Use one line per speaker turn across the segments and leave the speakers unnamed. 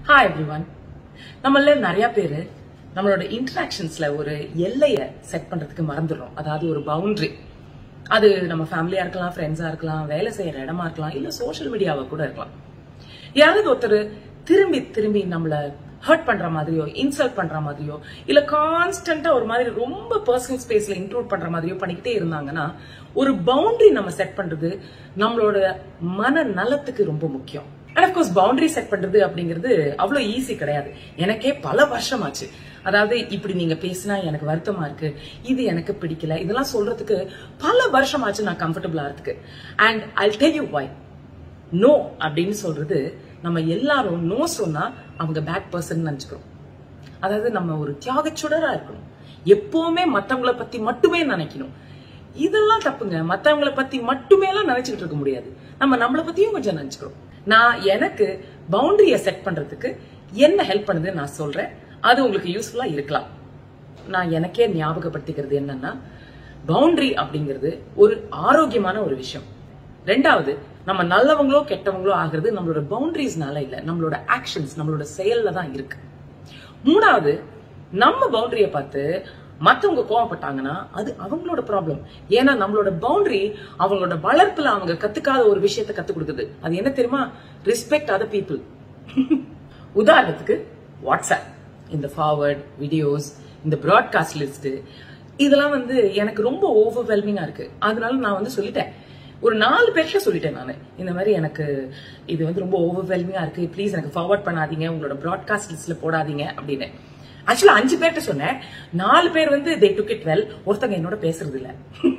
hi everyone நம்மள நிறைய பேரு நம்மளோட இன்டராக்ஷன்ஸ்ல ஒரு எல்லைய செட் பண்றதுக்கு மறந்துடுறோம் அதாவது ஒரு பவுண்டரி அது நம்ம ஃபேமிலியா இருக்கலாம் ஃப்ரெண்ட்ஸா இருக்கலாம் வேலை செய்யற இடமா இருக்கலாம் இல்ல சோஷியல் மீடியாவா கூட இருக்கலாம் யாராவது ஒருத்தர் திரும்பி திரும்பி நம்மள ஹர்ட் பண்ற மாதிரியோ இன்சல்ட் பண்ற மாதிரியோ இல்ல கான்ஸ்டன்டா ஒரு மாதிரி ரொம்ப பர்சனல் ஸ்பேஸ்ல இன்க்ளூட் பண்ற மாதிரியோ பண்ணிக்கிட்டே இருந்தாங்கன்னா ஒரு பவுண்டரி நம்ம செட் பண்றது நம்மளோட மன நலத்துக்கு ரொம்ப முக்கியம் அண்ட் அஃப்கோர்ஸ் பவுண்டரி செட் பண்றது அப்படிங்கிறது அவ்வளவு ஈஸி கிடையாது எனக்கே பல வருஷம் ஆச்சு அதாவது இப்படி நீங்க பேசினா எனக்கு வருத்தமா இருக்கு இது எனக்கு பிடிக்கல இதெல்லாம் சொல்றதுக்கு பல வருஷம் ஆச்சு நான் கம்ஃபர்டபுளா இருக்கு and I tell you why no அப்படின்னு சொல்றது நம்ம எல்லாரும் நோ சொன்னா அவங்க பேட் பர்சன் நினைச்சுக்கிறோம் அதாவது நம்ம ஒரு தியாகச்சுடரா இருக்கணும் எப்பவுமே மத்தவங்கள பத்தி மட்டுமே நினைக்கணும் இதெல்லாம் தப்புங்க மத்தவங்கள பத்தி மட்டுமே எல்லாம் நினைச்சுக்கிட்டு இருக்க முடியாது நம்ம நம்மள பத்தியும் கொஞ்சம் நினைச்சுக்கிறோம் நான் எனக்கு பவுண்டரிய செட் பண்றதுக்கு என்ன ஹெல்ப் பண்ணுது நான் சொல்றேன் அது உங்களுக்கு யூஸ்ஃபுல்லா இருக்கலாம் நான் எனக்கே ஞாபகப்படுத்திக்கிறது என்னன்னா பவுண்டரி அப்படிங்கிறது ஒரு ஆரோக்கியமான ஒரு விஷயம் ரெண்டாவது நம்ம நல்லவங்களோ கெட்டவங்களோ ஆகிறது நம்மளோட பவுண்டரிஸ்னால இல்ல நம்மளோட ஆக்ஷன்ஸ் நம்மளோட செயல்ல தான் இருக்கு மூணாவது நம்ம பவுண்டரிய பார்த்து மத்தவங்க கோவப்பட்டாங்கன்னா அது அவங்களோட ப்ராப்ளம் ஏன்னா நம்மளோட பவுண்டரி அவங்களோட வளர்ப்புல அவங்க கத்துக்காத ஒரு விஷயத்த கத்து கொடுக்குது அது என்ன தெரியுமா ரெஸ்பெக்ட் அதர் பீப்புள் உதாரணத்துக்கு வாட்ஸ்அப் இந்த ஃபார்வர்ட் வீடியோஸ் இந்த ப்ராட்காஸ்ட் லிஸ்ட் இதெல்லாம் வந்து எனக்கு ரொம்ப ஓவர்வெல்மிங்கா இருக்கு அதனால நான் வந்து சொல்லிட்டேன் ஒரு நாலு பேர்கிட்ட சொல்லிட்டேன் நான் இந்த மாதிரி எனக்கு இது வந்து ரொம்ப ஓவர்வெல்மிங்கா இருக்கு ப்ளீஸ் எனக்கு ஃபார்வர்ட் பண்ணாதீங்க உங்களோட ப்ராட்காஸ்ட் லிஸ்ட்ல போடாதீங்க அப்படின்னு ஆக்சுவலா அஞ்சு பேர்கிட்ட சொன்னேன் நாலு பேர் வந்து தே டுக் இட் வெல் ஒருத்தங்க என்னோட பேசுறது இல்ல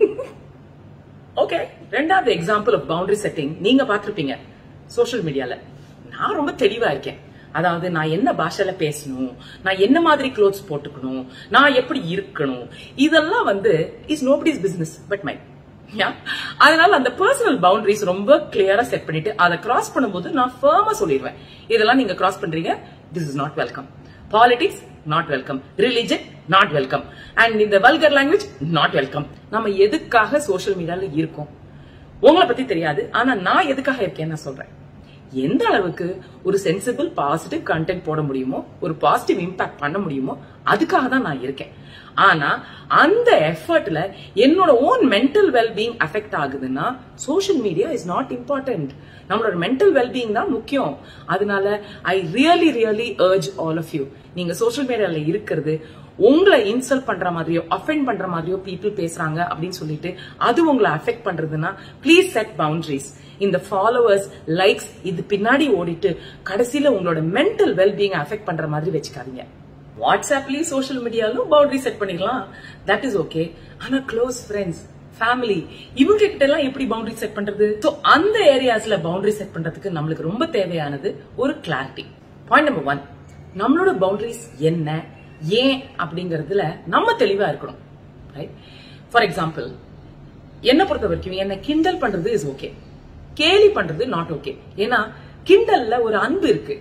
ஓகே ரெண்டாவது எக்ஸாம்பிள் ஆஃப் பவுண்டரி செட்டிங் நீங்க பாத்திருப்பீங்க சோஷியல் மீடியால நான் ரொம்ப தெளிவா இருக்கேன் அதாவது நான் என்ன பாஷையில பேசணும் நான் என்ன மாதிரி க்ளோத்ஸ் போட்டுக்கணும் நான் எப்படி இருக்கணும் இதெல்லாம் வந்து is nobody's business but my அதனால அந்த பர்சனல் பவுண்டரிஸ் ரொம்ப கிளியரா செட் பண்ணிட்டு அதை கிராஸ் பண்ணும்போது நான் ஃபர்மா சொல்லிடுவேன் இதெல்லாம் நீங்க கிராஸ் பண்றீங்க this is not welcome politics not welcome religion not welcome and இந்த வல்கர் லாங்குவேஜ் நாட் வெல்கம் நம்ம எதுக்காக சோஷியல் மீடியால இருக்கோம் உங்களை பத்தி தெரியாது ஆனா நான் எதுக்காக இருக்கேன்னு நான் சொல்றேன் எந்த அளவுக்கு ஒரு சென்சிபிள் பாசிட்டிவ் கண்டென்ட் போட முடியுமோ ஒரு பாசிட்டிவ் இம்பாக்ட் பண்ண முடியுமோ அதுக்காக தான் நான் இருக்கேன் ஆனா அந்த எஃபர்ட்ல என்னோட ஓன் மென்டல் வெல்பீங் அஃபெக்ட் ஆகுதுன்னா social media is not important நம்மளோட மென்டல் வெல்பீங் தான் முக்கியம் அதனால I really really urge all of you நீங்க சோஷியல் மீடியால இருக்கிறது உங்களை இன்சல்ட் பண்ற மாதிரியோ அஃபெண்ட் பண்ற மாதிரியோ பீப்புள் பேசுறாங்க அப்படின்னு சொல்லிட்டு அது உங்களை அஃபெக்ட் பண்றதுன்னா ப்ளீஸ் செட் பவுண்டரிஸ் இந்த ஃபாலோவர்ஸ் லைக்ஸ் இது பின்னாடி ஓடிட்டு கடைசியில உங்களோட மென்டல் வெல்பீங் அஃபெக்ட் பண்ற மாதிரி வச்சுக்காதீங்க வாட்ஸ்அப்லயும் சோஷியல் மீடியாலும் பவுண்டரி செட் பண்ணிக்கலாம் தட் இஸ் ஓகே ஆனா க்ளோஸ் ஃப்ரெண்ட்ஸ் ஃபேமிலி இவங்க கிட்ட எல்லாம் எப்படி பவுண்டரி செட் பண்றது சோ அந்த ஏரியாஸ்ல பவுண்டரி செட் பண்றதுக்கு நம்மளுக்கு ரொம்ப தேவையானது ஒரு கிளாரிட்டி பாயிண்ட் நம்பர் ஒன் நம்மளோட பவுண்டரிஸ் என்ன ஏன் அப்படிங்கறதுல நம்ம தெளிவா இருக்கணும் ரைட் ஃபார் எக்ஸாம்பிள் என்ன பொறுத்த வரைக்கும் என்ன கிண்டல் பண்றது இஸ் ஓகே கேலி பண்றது நாட் ஓகே ஏன்னா கிண்டல்ல ஒரு அன்பு இருக்கு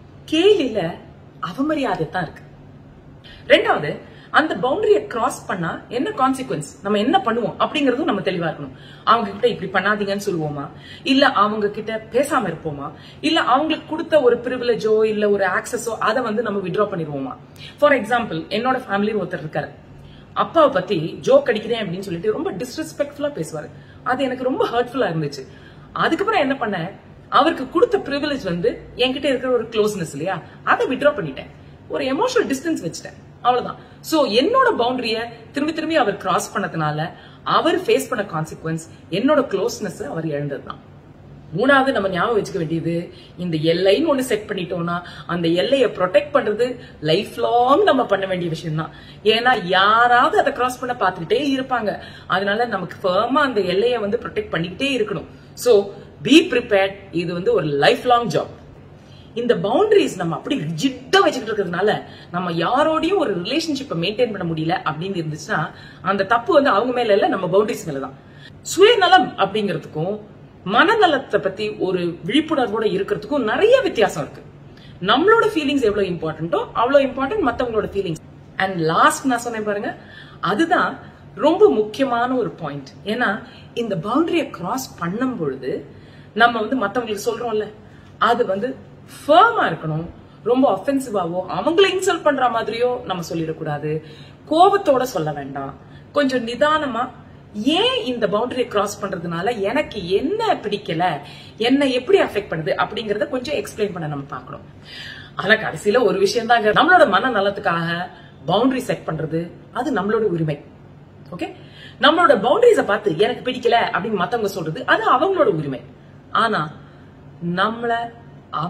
கேலில அவமரியாதை தான் இருக்கு ரெண்டாவது அந்த பவுண்டரியை கிராஸ் பண்ணா என்ன கான்சிக்வன்ஸ் நம்ம என்ன பண்ணுவோம் அப்படிங்கறதும் நம்ம தெளிவா இருக்கணும் அவங்க கிட்ட இப்படி பண்ணாதீங்கன்னு சொல்லுவோமா இல்ல அவங்க கிட்ட பேசாம இருப்போமா இல்ல அவங்களுக்கு கொடுத்த ஒரு பிரிவிலேஜோ இல்ல ஒரு ஆக்சஸோ அதை வந்து நம்ம விட்ரா பண்ணிடுவோமா ஃபார் எக்ஸாம்பிள் என்னோட ஃபேமிலி ஒருத்தர் இருக்காரு அப்பாவை பத்தி ஜோக் அடிக்கிறேன் அப்படின்னு சொல்லிட்டு ரொம்ப டிஸ்ரெஸ்பெக்ட்ஃபுல்லா பேசுவாரு அது எனக்கு ரொம்ப ஹர்ட்ஃபுல்லா இருந்துச்சு அதுக்கப்புறம் என்ன பண்ணேன் அவருக்கு கொடுத்த ப்ரிவிலேஜ் வந்து என்கிட்ட இருக்கிற ஒரு க்ளோஸ்னஸ் இல்லையா அதை விட்ரா பண்ணிட்டேன் ஒரு எமோஷனல் டிஸ்டன்ஸ் வச்சுட்டேன் அவ்வளவுதான் சோ என்னோட பவுண்டரிய திரும்பி திரும்பி அவர் கிராஸ் பண்ணதுனால அவர் ஃபேஸ் பண்ண கான்சிக்வன்ஸ் என்னோட க்ளோஸ்னஸ் அவர் இழந்ததுதான் மூணாவது நம்ம ஞாபகம் வச்சுக்க வேண்டியது இந்த எல்லைன்னு ஒண்ணு செட் பண்ணிட்டோம்னா அந்த எல்லையை ப்ரொடெக்ட் பண்றது லைஃப் லாங் நம்ம பண்ண வேண்டிய விஷயம் தான் ஏன்னா யாராவது அதை கிராஸ் பண்ண பார்த்துக்கிட்டே இருப்பாங்க அதனால நமக்கு ஃபர்மா அந்த எல்லையை வந்து ப்ரொடெக்ட் பண்ணிக்கிட்டே இருக்கணும் சோ பி ப்ரிப்பேர்ட் இது வந்து ஒரு லைஃப் லாங் ஜாப் இந்த பவுண்டரிஸ் நம்ம அப்படி ரிஜிட்டா வச்சுக்கிட்டு இருக்கிறதுனால நம்ம யாரோடையும் ஒரு ரிலேஷன்ஷிப்பை மெயின்டைன் பண்ண முடியல அப்படின்னு இருந்துச்சுன்னா அந்த தப்பு வந்து அவங்க மேல இல்ல நம்ம பவுண்டரிஸ் மேலதான் சுயநலம் அப்படிங்கிறதுக்கும் மனநலத்தை பத்தி ஒரு விழிப்புணர்வோட இருக்கிறதுக்கும் நிறைய வித்தியாசம் இருக்கு நம்மளோட ஃபீலிங்ஸ் எவ்வளவு இம்பார்ட்டன்ட்டோ அவ்வளவு இம்பார்ட்டன்ட் மத்தவங்களோட ஃபீலிங்ஸ் அண்ட் லாஸ்ட் நான் சொன்னேன் பாருங்க அதுதான் ரொம்ப முக்கியமான ஒரு பாயிண்ட் ஏன்னா இந்த பவுண்டரியை கிராஸ் பண்ணும் பொழுது நம்ம வந்து மத்தவங்களுக்கு சொல்றோம்ல அது வந்து ஃபேமா இருக்கணும் ரொம்ப அஃபென்சிவாவோ அவங்கள இன்சல்ட் பண்ற மாதிரியோ நம்ம சொல்லிடக்கூடாது கோபத்தோட சொல்ல வேண்டாம் கொஞ்சம் நிதானமா ஏன் இந்த பவுண்டரியை கிராஸ் பண்றதுனால எனக்கு என்ன பிடிக்கல என்ன எப்படி அஃபெக்ட் பண்ணுது அப்படிங்கறத கொஞ்சம் எக்ஸ்பிளைன் பண்ண நம்ம பார்க்கணும் ஆனா கடைசியில ஒரு விஷயம் தாங்க நம்மளோட மன நலத்துக்காக பவுண்டரி செட் பண்றது அது நம்மளோட உரிமை ஓகே நம்மளோட பவுண்டரிஸ பார்த்து எனக்கு பிடிக்கல அப்படின்னு மத்தவங்க சொல்றது அது அவங்களோட உரிமை ஆனா நம்மள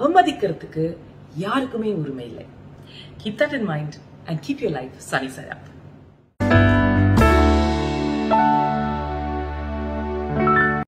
அவமதிக்கிறதுக்கு யாருக்குமே உரிமை இல்லை keep that in mind and keep your life sunny sir